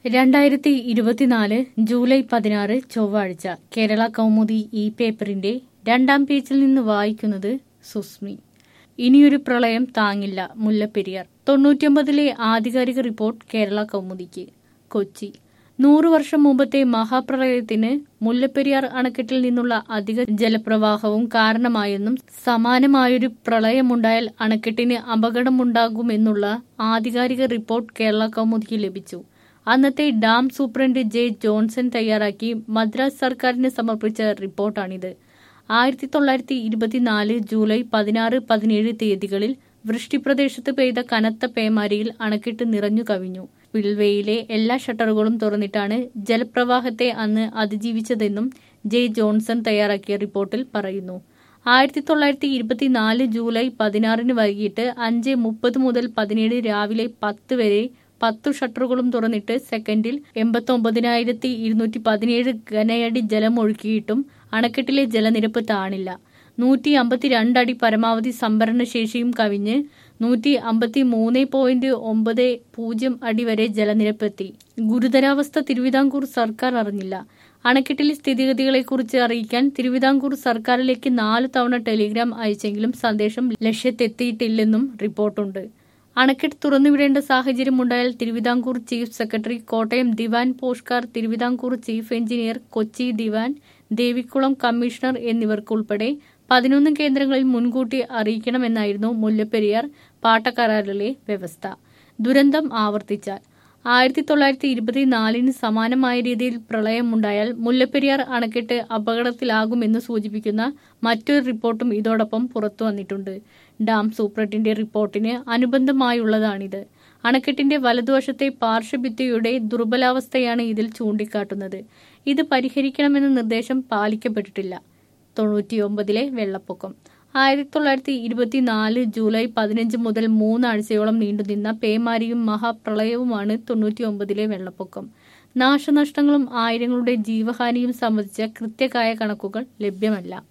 രണ്ടായിരത്തി ഇരുപത്തിനാല് ജൂലൈ പതിനാറ് ചൊവ്വാഴ്ച കേരള കൗമുദി ഈ പേപ്പറിന്റെ രണ്ടാം പേജിൽ നിന്ന് വായിക്കുന്നത് സുസ്മി ഇനിയൊരു പ്രളയം താങ്ങില്ല മുല്ലപ്പെരിയാർ തൊണ്ണൂറ്റിയൊമ്പതിലെ ആധികാരിക റിപ്പോർട്ട് കേരള കൗമുദിക്ക് കൊച്ചി നൂറു വർഷം മുമ്പത്തെ മഹാപ്രളയത്തിന് മുല്ലപ്പെരിയാർ അണക്കെട്ടിൽ നിന്നുള്ള അധിക ജലപ്രവാഹവും കാരണമായെന്നും സമാനമായൊരു പ്രളയമുണ്ടായാൽ അണക്കെട്ടിന് അപകടമുണ്ടാകുമെന്നുള്ള ആധികാരിക റിപ്പോർട്ട് കേരള കൗമുദിക്ക് ലഭിച്ചു അന്നത്തെ ഡാം സൂപ്രണ്ട് ജെ ജോൺസൺ തയ്യാറാക്കി മദ്രാസ് സർക്കാരിന് സമർപ്പിച്ച റിപ്പോർട്ടാണിത് ആയിരത്തി തൊള്ളായിരത്തി ഇരുപത്തിനാല് ജൂലൈ പതിനാറ് പതിനേഴ് തീയതികളിൽ വൃഷ്ടിപ്രദേശത്ത് പെയ്ത കനത്ത പേമാരിയിൽ അണക്കെട്ട് നിറഞ്ഞു കവിഞ്ഞു സ്പിൽവേയിലെ എല്ലാ ഷട്ടറുകളും തുറന്നിട്ടാണ് ജലപ്രവാഹത്തെ അന്ന് അതിജീവിച്ചതെന്നും ജെ ജോൺസൺ തയ്യാറാക്കിയ റിപ്പോർട്ടിൽ പറയുന്നു ആയിരത്തി തൊള്ളായിരത്തി ഇരുപത്തിനാല് ജൂലൈ പതിനാറിന് വൈകിട്ട് അഞ്ച് മുപ്പത് മുതൽ പതിനേഴ് രാവിലെ പത്ത് വരെ പത്തു ഷട്ടറുകളും തുറന്നിട്ട് സെക്കൻഡിൽ എൺപത്തൊമ്പതിനായിരത്തി ഇരുന്നൂറ്റി പതിനേഴ് ഘനയടി ജലം ഒഴുക്കിയിട്ടും അണക്കെട്ടിലെ ജലനിരപ്പ് താണില്ല നൂറ്റി അമ്പത്തിരണ്ട് അടി പരമാവധി സംഭരണ ശേഷിയും കവിഞ്ഞ് നൂറ്റി അമ്പത്തി മൂന്ന് പോയിന്റ് ഒമ്പത് പൂജ്യം അടി വരെ ജലനിരപ്പെത്തി ഗുരുതരാവസ്ഥ തിരുവിതാംകൂർ സർക്കാർ അറിഞ്ഞില്ല അണക്കെട്ടിലെ സ്ഥിതിഗതികളെക്കുറിച്ച് അറിയിക്കാൻ തിരുവിതാംകൂർ സർക്കാരിലേക്ക് നാല് തവണ ടെലിഗ്രാം അയച്ചെങ്കിലും സന്ദേശം ലക്ഷ്യത്തെത്തിയിട്ടില്ലെന്നും റിപ്പോർട്ടുണ്ട് അണക്കെട്ട് തുറന്നുവിടേണ്ട സാഹചര്യമുണ്ടായാൽ Travancore chief secretary Kottayam Dewan Peshkar Travancore chief engineer Kochi Dewan Devikulam commissioner എന്നിവർക്കുൾപ്പെടെ പതിനൊന്ന് കേന്ദ്രങ്ങളിൽ മുൻകൂട്ടി അറിയിക്കണമെന്നായിരുന്നു മുല്ലപ്പെരിയാർ പാട്ടക്കരാറിലെ വ്യവസ്ഥ ദുരന്തം ആവർത്തിച്ചാൽ ആയിരത്തി തൊള്ളായിരത്തി ഇരുപത്തിനാലിന് സമാനമായ രീതിയിൽ പ്രളയമുണ്ടായാൽ മുല്ലപ്പെരിയാർ അണക്കെട്ട് അപകടത്തിലാകുമെന്ന് സൂചിപ്പിക്കുന്ന മറ്റൊരു റിപ്പോർട്ടും ഇതോടൊപ്പം പുറത്തു വന്നിട്ടുണ്ട് ഡാം സൂപ്രണ്ടിന്റെ റിപ്പോർട്ടിന് അനുബന്ധമായുള്ളതാണിത് അണക്കെട്ടിന്റെ വലതുവശത്തെ പാർശ്വഭിത്തിയുടെ ദുർബലാവസ്ഥയാണ് ഇതിൽ ചൂണ്ടിക്കാട്ടുന്നത് ഇത് പരിഹരിക്കണമെന്ന നിർദ്ദേശം പാലിക്കപ്പെട്ടിട്ടില്ല തൊണ്ണൂറ്റിയൊമ്പതിലെ വെള്ളപ്പൊക്കം ആയിരത്തി തൊള്ളായിരത്തി ഇരുപത്തിനാല് ജൂലൈ പതിനഞ്ച് മുതൽ മൂന്നാഴ്ചയോളം നീണ്ടുനിന്ന പേമാരിയും മഹാപ്രളയവുമാണ് തൊണ്ണൂറ്റിയൊമ്പതിലെ വെള്ളപ്പൊക്കം നാശനഷ്ടങ്ങളും ആയിരങ്ങളുടെ ജീവഹാനിയും സംബന്ധിച്ച കൃത്യമായ കണക്കുകൾ ലഭ്യമല്ല